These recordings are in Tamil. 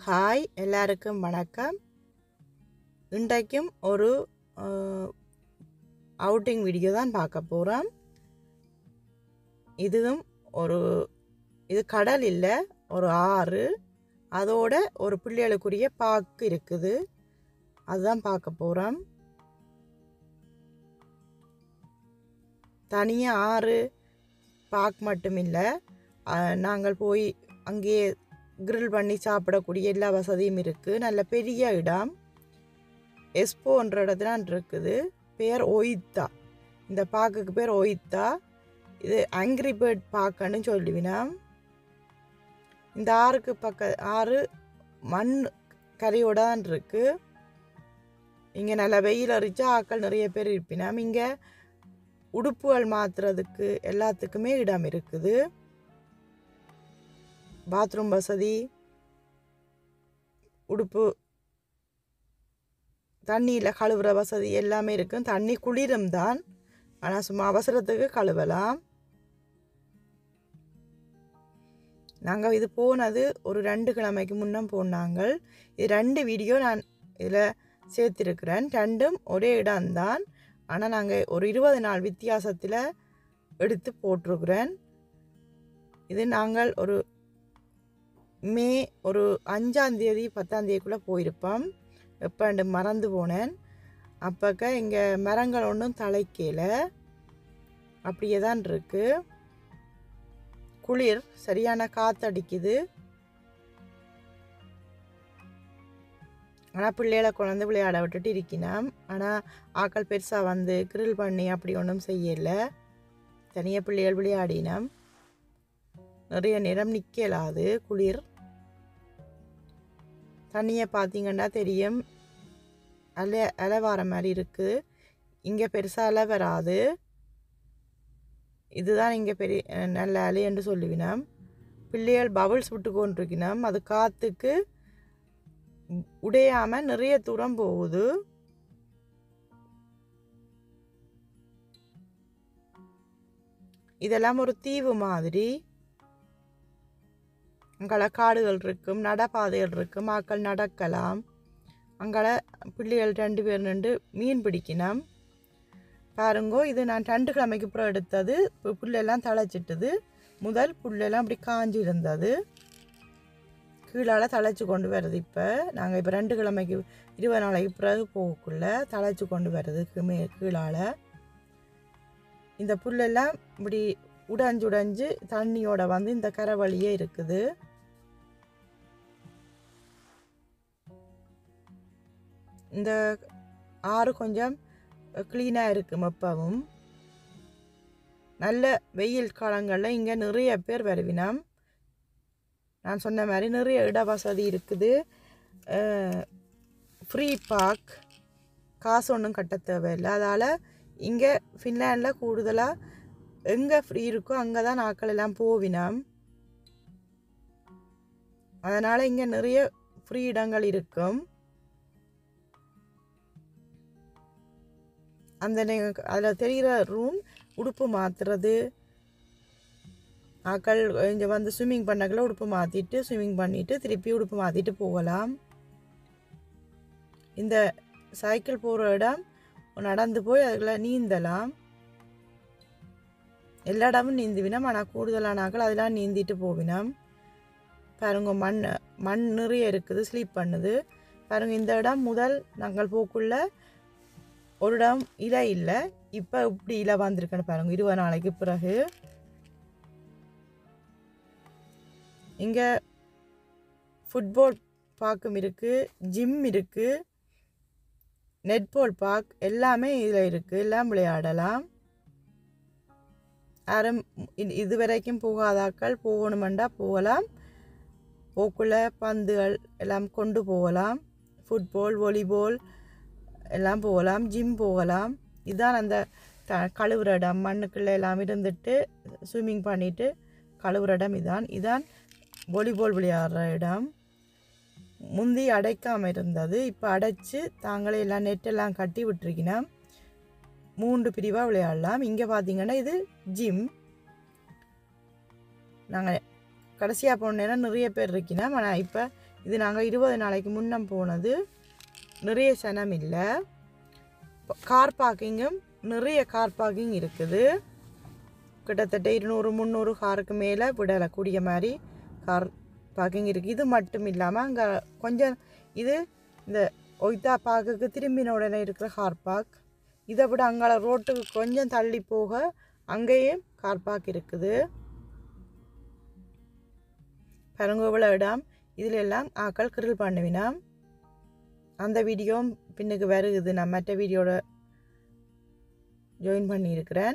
ஹாய் எல்லாருக்கும் வணக்கம் இன்றைக்கும் ஒரு அவுட்டிங் வீடியோ தான் பார்க்க போகிறோம் இதுவும் ஒரு இது கடல் இல்லை ஒரு ஆறு அதோட ஒரு பிள்ளைகளுக்குரிய பாக்கு இருக்குது அதுதான் பார்க்க போகிறோம் தனியாக ஆறு பாக் மட்டும் இல்லை நாங்கள் போய் அங்கேயே கிரில் பண்ணி சாப்பிடக்கூடிய எல்லா வசதியும் இருக்குது நல்ல பெரிய இடம் எஸ்போன்ற இடத்துல இருக்குது பேர் ஒய்த்தா இந்த பாக்குக்கு பேர் ஒய்த்தா இது ஆங்கிரி பேர்ட் பாக்குன்னு சொல்லுவினா இந்த ஆறுக்கு பக்க ஆறு மண் கரையோட தான் இருக்கு இங்கே நல்ல வெயில் அரிச்சா ஆக்கள் நிறைய பேர் இருப்பினாம் இங்கே உடுப்புகள் மாற்றுறதுக்கு எல்லாத்துக்குமே இடம் இருக்குது பாத்ரூம் வசதி உடுப்பு தண்ணியில் கழுவுற வசதி எல்லாமே இருக்கும் தண்ணி குளிரும் தான் ஆனால் சும்மா அவசரத்துக்கு கழுவலாம் நாங்கள் இது போனது ஒரு ரெண்டு கிழமைக்கு முன்னம் போனாங்க இது ரெண்டு வீடியோ நான் இதில் சேர்த்திருக்கிறேன் ரெண்டும் ஒரே இடம்தான் ஆனால் நாங்கள் ஒரு இருபது நாள் வித்தியாசத்தில் எடுத்து போட்டிருக்கிறேன் இது நாங்கள் ஒரு மே ஒரு அஞ்சாந்தேதி பத்தாந்தேதிக்குள்ளே போயிருப்போம் எப்போ மறந்து போனேன் அப்போக்க இங்கே மரங்கள் ஒன்றும் தலைக்கல அப்படியே தான் இருக்கு குளிர் சரியான காத்தடிக்குது ஆனால் பிள்ளைகளை குழந்தை விளையாட விட்டுட்டு இருக்கினாம் ஆனால் ஆக்கள் பெருசாக வந்து கிரில் பண்ணி அப்படி ஒன்றும் செய்யலை தனியாக பிள்ளைகள் விளையாடினோம் நிறைய நேரம் நிற்கலாது குளிர் தண்ணியை பார்த்தீங்கன்னா தெரியும் அலை அலை வர மாதிரி இருக்குது இங்கே பெருசாக அலை வராது இதுதான் இங்கே பெரிய நல்ல அலை என்று சொல்லுவினோம் பிள்ளைகள் பபுள்ஸ் விட்டு கொண்டிருக்கணும் அது காற்றுக்கு உடையாமல் நிறைய தூரம் போகுது இதெல்லாம் ஒரு தீவு மாதிரி அங்கே காடுகள் இருக்கும் நடப்பாதைகள் இருக்கும் ஆக்கள் நடக்கலாம் அங்கே பிள்ளைகள் ரெண்டு பேர் நின்று மீன் பிடிக்கணும் பாருங்கோ இது நான் ரெண்டு கிழமைக்கு அப்புறம் எடுத்தது இப்போ புல்லெல்லாம் தழைச்சிட்டுது முதல் புல்லெல்லாம் அப்படி காஞ்சி இருந்தது கீழால் தழைச்சி கொண்டு வருது இப்போ நாங்கள் இப்போ ரெண்டு கிழமைக்கு இருபது நாளைக்கு பிறகு போகக்குள்ள தழைச்சி கொண்டு வருது மே கீழால் இந்த புல்லெல்லாம் இப்படி உடைஞ்சு உடைஞ்சு தண்ணியோட வந்து இந்த கரை வழியே இருக்குது இந்த ஆறு கொஞ்சம் க்ளீனாக இருக்கும் எப்பவும் நல்ல வெயில் காலங்களில் இங்கே நிறைய பேர் வருவினோம் நான் சொன்ன மாதிரி நிறைய இட வசதி இருக்குது ஃப்ரீ பார்க் காசு ஒன்றும் கட்ட தேவையில்லை அதால் இங்கே ஃபின்லாண்டில் கூடுதலாக எங்கே ஃப்ரீ இருக்கோ அங்கே தான் நாட்கள் எல்லாம் போவினோம் அதனால் இங்கே நிறைய ஃப்ரீ இடங்கள் இருக்கும் அந்த அதில் தெரிகிற ரூம் உடுப்பு மாற்றுறது ஆக்கள் இங்கே வந்து ஸ்விம்மிங் பண்ணக்குள்ள உடுப்பு மாற்றிட்டு ஸ்விம்மிங் பண்ணிவிட்டு திருப்பி உடுப்பு மாற்றிட்டு போகலாம் இந்த சைக்கிள் போகிற இடம் நடந்து போய் அதில் நீந்தலாம் எல்லா இடமும் நீந்துவினோம் ஆனால் கூடுதலான ஆக்கள் அதெல்லாம் நீந்திட்டு போவினோம் பாருங்க மண் மண் நிறைய இருக்குது ஸ்லீப் பண்ணுது பாருங்க இந்த இடம் முதல் நாங்கள் போக்குள்ள ஒரு இடம் இலை இல்லை இப்போ இப்படி இலை வந்திருக்குன்னு பாருங்க இருபது நாளைக்கு பிறகு இங்கே ஃபுட்பால் பார்க்கும் இருக்குது ஜிம் இருக்குது நெட்பால் பார்க் எல்லாமே இதில் இருக்குது எல்லாம் விளையாடலாம் யாரும் இது வரைக்கும் போகாதாக்கள் போகணுமெண்டா போகலாம் போக்குள்ள பந்துகள் எல்லாம் கொண்டு போகலாம் ஃபுட்பால் வாலிபால் எல்லாம் போகலாம் ஜிம் போகலாம் இதுதான் அந்த த கழுவுற இடம் மண்ணுக்குள்ளே எல்லாம் இருந்துட்டு ஸ்விம்மிங் பண்ணிவிட்டு கழுவுற இடம் இதான் இதான் வாலிபால் விளையாடுற இடம் முந்தி அடைக்காமல் இருந்தது இப்போ அடைச்சி தாங்களே எல்லாம் நெட்டெல்லாம் கட்டி விட்டுருக்கினா மூன்று பிரிவாக விளையாடலாம் இங்கே பார்த்தீங்கன்னா இது ஜிம் நாங்கள் கடைசியாக போன நேரம் நிறைய பேர் இருக்கினா ஆனால் இப்போ இது நாங்கள் இருபது நாளைக்கு முன்னம் போனது நிறைய சனம் இல்லை கார் பார்க்கிங்கும் நிறைய கார் பார்க்கிங் இருக்குது கிட்டத்தட்ட இருநூறு முந்நூறு காருக்கு மேலே விடக்கூடிய மாதிரி கார் பார்க்கிங் இருக்குது இது மட்டும் இல்லாமல் அங்கே கொஞ்சம் இது இந்த ஒய்தா பார்க்குக்கு திரும்பின உடனே இருக்கிற கார் பார்க் இதை விட அங்கே ரோட்டுக்கு கொஞ்சம் தள்ளி போக அங்கேயும் கார் பார்க் இருக்குது பரங்கோவில இடம் இதில் எல்லாம் ஆக்கள் கிரில் பண்ணுவினாம் அந்த வீடியோ பின்னுக்கு வருகுது நான் மற்ற வீடியோட ஜாயின் பண்ணியிருக்கிறேன்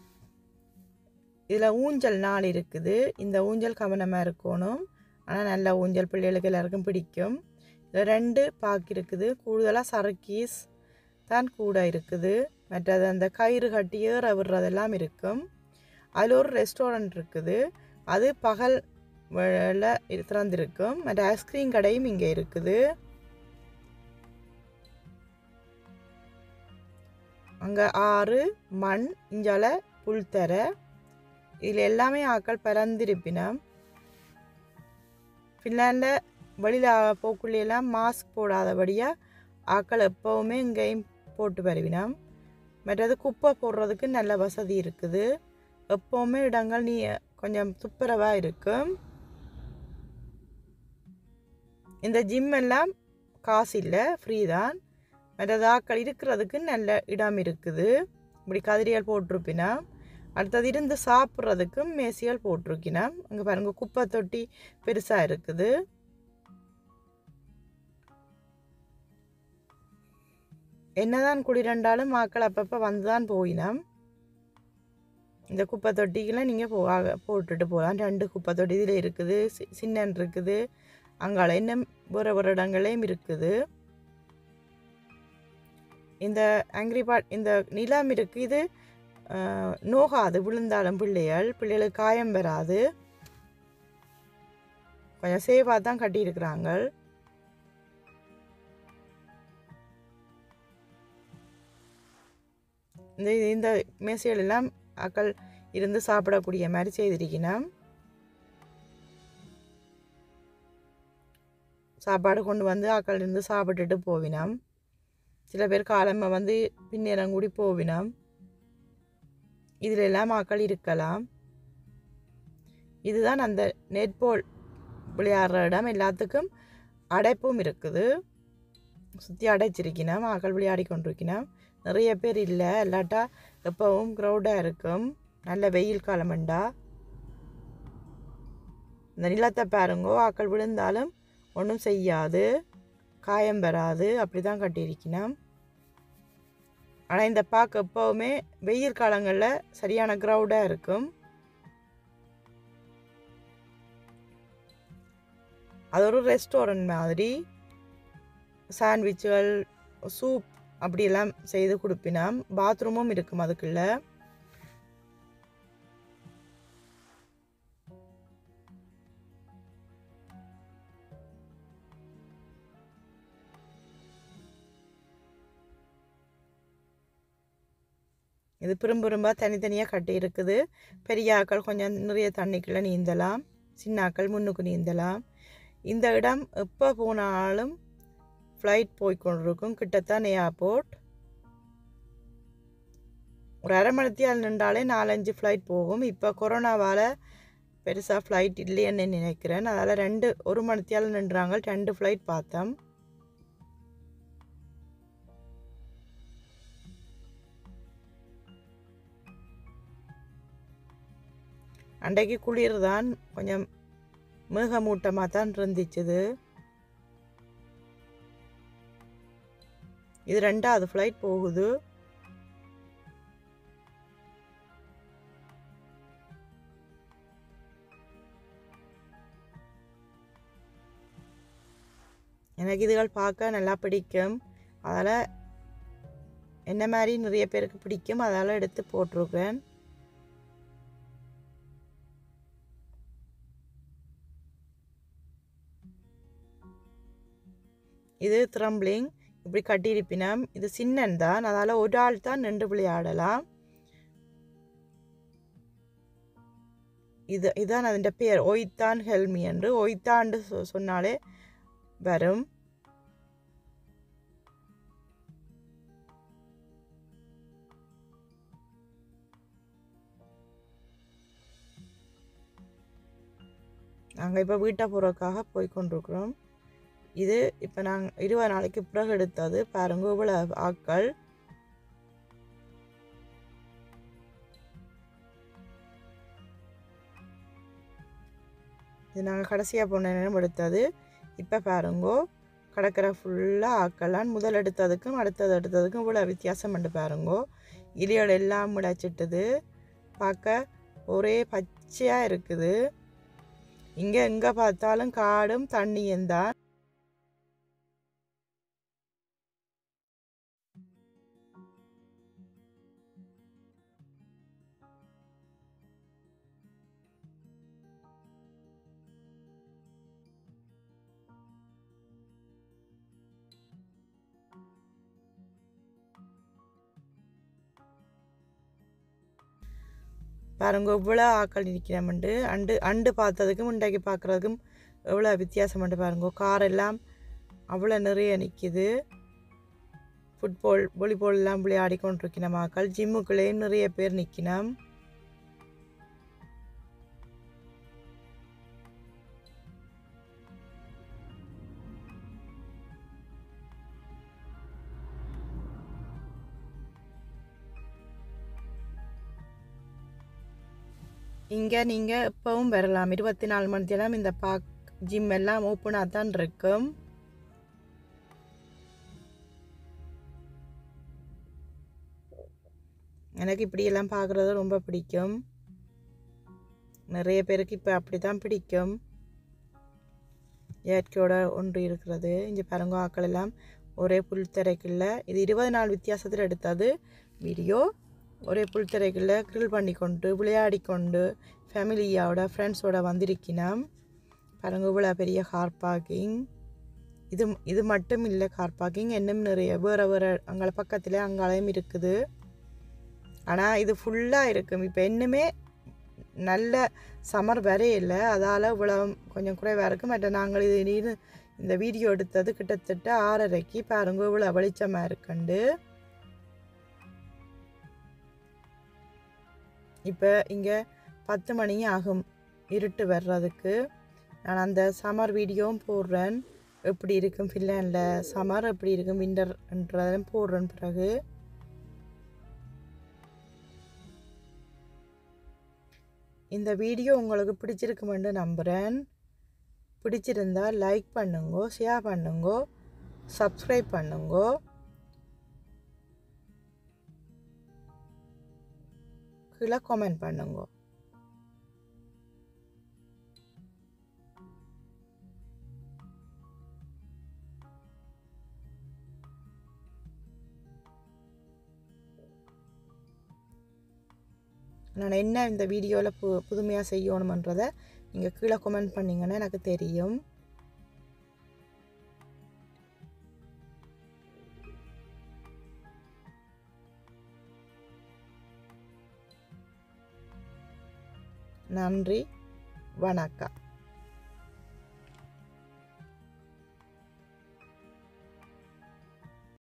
இதில் ஊஞ்சல் நாள் இருக்குது இந்த ஊஞ்சல் கவனமாக இருக்கணும் ஆனால் நல்ல ஊஞ்சல் பிள்ளைகளுக்கு எல்லாருக்கும் பிடிக்கும் இதில் ரெண்டு பாக்கு இருக்குது கூடுதலாக சரக்கீஸ் தான் கூட இருக்குது மற்றது அந்த கயிறு கட்டி ஏற விடுறதெல்லாம் இருக்கும் அதில் ஒரு ரெஸ்டாரண்ட் இருக்குது அது பகல் வேளை திறந்திருக்கும் மற்ற ஐஸ்கிரீம் கடையும் இங்கே இருக்குது அங்கே ஆறு மண் இஞ்சால புல்தர இதில் எல்லாமே ஆக்கள் பறந்திருப்பினோம் ஃபின்லாண்டில் வெளியில் போக்குள்ளெல்லாம் மாஸ்க் போடாதபடியாக ஆக்கள் எப்போவுமே இங்கேயும் போட்டு வருவினோம் மற்றது குப்பை போடுறதுக்கு நல்ல வசதி இருக்குது எப்போவுமே இடங்கள் நீ கொஞ்சம் துப்புரவாக இருக்கும் இந்த ஜிம் எல்லாம் காசு இல்லை ஃப்ரீ தான் மற்றது ஆக்கள் இருக்கிறதுக்கு நல்ல இடம் இருக்குது இப்படி கதிரியல் போட்டிருப்பினா அடுத்தது இருந்து சாப்பிட்றதுக்கும் மேசியல் போட்டிருக்கினா அங்கே பாருங்கள் குப்பை தொட்டி பெருசாக இருக்குது என்னதான் குளிரண்டாலும் ஆக்கள் அப்பப்போ வந்து தான் போயினோம் இந்த குப்பை தொட்டிக்கெல்லாம் நீங்கள் போ போட்டுட்டு போகலாம் ரெண்டு குப்பை தொட்டி இதில் இருக்குது சி சின்னன் இருக்குது அங்கால இன்னும் வேறு வேறு இடங்களையும் இருக்குது இந்த ஆங்கிரி பாட் இந்த நிலம் இருக்குது இது நோகாது விழுந்தாலும் பிள்ளைகள் பிள்ளைகளுக்கு காயம் வராது கொஞ்சம் சேஃபாக தான் கட்டியிருக்கிறாங்க இந்த இந்த மேசைகள் எல்லாம் அக்கள் இருந்து சாப்பிடக்கூடிய மாதிரி செய்திருக்கணும் சாப்பாடு கொண்டு வந்து ஆக்கள் இருந்து சாப்பிட்டுட்டு போவினோம் சில பேர் காலம்ப வந்து பின்னேரம் கூடி போவினோம் இதில் எல்லாம் ஆக்கள் இருக்கலாம் இதுதான் அந்த நெட்பால் விளையாடுற இடம் எல்லாத்துக்கும் அடைப்பும் இருக்குது சுற்றி அடைச்சிருக்கணும் ஆக்கள் விளையாடி கொண்டிருக்கணும் நிறைய பேர் இல்லை இல்லாட்டா எப்பவும் க்ரௌடாக இருக்கும் நல்ல வெயில் காலமண்டா இந்த நிலத்தை பாருங்கோ ஆக்கள் விழுந்தாலும் ஒன்றும் செய்யாது காயம் வராது அப்படி தான் கட்டியிருக்கணும் ஆனால் இந்த பார்க்க எப்போவுமே வெயில் காலங்களில் சரியான க்ரௌடாக இருக்கும் அது ஒரு ரெஸ்டாரண்ட் மாதிரி சாண்ட்விச்சுகள் சூப் அப்படியெல்லாம் செய்து கொடுப்பினாம் பாத்ரூமும் இருக்கும் அதுக்குள்ள இது பெரும்பெரும்பாக தனித்தனியாக கட்டி இருக்குது பெரிய ஆக்கள் கொஞ்சம் நிறைய தண்ணிக்குள்ளே நீந்தலாம் சின்ன ஆக்கள் முன்னுக்கு நீந்தலாம் இந்த இடம் எப்போ போனாலும் ஃப்ளைட் போய்கொண்டிருக்கும் கிட்டத்தான் ஏர்போர்ட் ஒரு அரை மணித்தியால் நின்றாலே நாலஞ்சு ஃப்ளைட் போகும் இப்போ கொரோனாவால் பெருசாக ஃப்ளைட் இல்லைன்னு நினைக்கிறேன் அதால் ரெண்டு ஒரு மணித்தியால் நின்றாங்க ரெண்டு ஃப்ளைட் பார்த்தோம் அன்றைக்கு குளிர் தான் கொஞ்சம் மேகமூட்டமாக தான் இருந்துச்சுது இது ரெண்டாவது ஃப்ளைட் போகுது எனக்கு இதுகள் பார்க்க நல்லா பிடிக்கும் அதால் என்ன மாதிரி நிறைய பேருக்கு பிடிக்கும் அதால் எடுத்து போட்டிருக்கேன் இது த்ரம்பிளிங் இப்படி கட்டியிருப்பினம் இது சின்னன் தான் அதால் ஒரு ஆள் தான் நின்று விளையாடலாம் இது இதான் அதன் பேர் ஒய்தான் ஹெல்மி என்று ஒய்தான்னு சொ சொன்னாலே வரும் நாங்கள் இப்போ வீட்டை போகிறதுக்காக போய் கொண்டிருக்கிறோம் இது இப்போ நாங்கள் இருபது நாளைக்கு பிறகு எடுத்தது பாருங்க இவ்வளோ ஆட்கள் இது நாங்கள் கடைசியாக போன நேரம் எடுத்தது இப்போ பாருங்கோ கடற்கரை ஃபுல்லாக ஆக்கலாம் முதல் எடுத்ததுக்கும் அடுத்தது எடுத்ததுக்கும் இவ்வளோ வித்தியாசம் பண்ணி பாருங்கோ இலியோட எல்லாம் முளைச்சிட்டுது பார்க்க ஒரே பச்சையாக இருக்குது இங்கே எங்கே பார்த்தாலும் காடும் தண்ணியும் தான் பாருங்க இவ்வளோ ஆக்கள் நிற்கிறோம்ண்டு அண்டு அண்டு பார்த்ததுக்கும் இன்றைக்கு பார்க்குறதுக்கும் எவ்வளோ வித்தியாசம் பண்ணி பாருங்க கார் எல்லாம் அவ்வளோ நிறைய நிற்கிது ஃபுட்பால் வாலிபால் எல்லாம் விளையாடி கொண்டிருக்கணும் ஆக்கள் ஜிம்முக்குள்ளேயும் நிறைய பேர் நிற்கணும் இங்கே நீங்கள் எப்பவும் வரலாம் இருபத்தி நாலு மணி நேரம் இந்த பார்க் ஜிம் எல்லாம் ஓப்பனாக தான் இருக்கும் எனக்கு இப்படியெல்லாம் பார்க்குறது ரொம்ப பிடிக்கும் நிறைய பேருக்கு இப்போ அப்படி தான் பிடிக்கும் இயற்கையோட ஒன்று இருக்கிறது இங்கே பாருங்க ஆக்கள் எல்லாம் ஒரே புல்தரைக்குள்ள இது இருபது நாள் வித்தியாசத்தில் எடுத்தது வீடியோ ஒரே புல்தரைக்குள்ள கிரில் பண்ணி கொண்டு விளையாடி கொண்டு ஃபேமிலியோட ஃப்ரெண்ட்ஸோட வந்திருக்கினோம் பாருங்க இவ்வளோ பெரிய கார் பார்க்கிங் இது இது மட்டும் இல்லை கார் பார்க்கிங் இன்னும் நிறைய வேறு வேறு அங்கே பக்கத்தில் அங்காலையும் இருக்குது ஆனால் இது ஃபுல்லாக இருக்கும் இப்போ இன்னுமே நல்ல சம்மர் வரே இல்லை அதால் இவ்வளோ கொஞ்சம் குறைவாக இருக்கும் மற்ற நாங்கள் இது நீர் இந்த வீடியோ எடுத்தது கிட்டத்தட்ட ஆறரைக்கு பாருங்க இவ்வளோ வெளிச்சமாக இருக்குண்டு இப்போ இங்கே பத்து மணி ஆகும் இருட்டு வர்றதுக்கு நான் அந்த சம்மர் வீடியோவும் போடுறேன் எப்படி இருக்கும் ஃபின்லாண்டில் சம்மர் எப்படி இருக்கும் விண்டர்ன்றதும் போடுறேன் பிறகு இந்த வீடியோ உங்களுக்கு பிடிச்சிருக்குமென்று நம்புகிறேன் பிடிச்சிருந்தா லைக் பண்ணுங்க ஷேர் பண்ணுங்க சப்ஸ்கிரைப் பண்ணுங்க கீழே கமெண்ட் பண்ணுங்க நான் என்ன இந்த வீடியோவில் பு புதுமையாக செய்யணுமன்றதை நீங்கள் கீழே கமெண்ட் பண்ணிங்கன்னா எனக்கு தெரியும் நன்றி வணக்கம்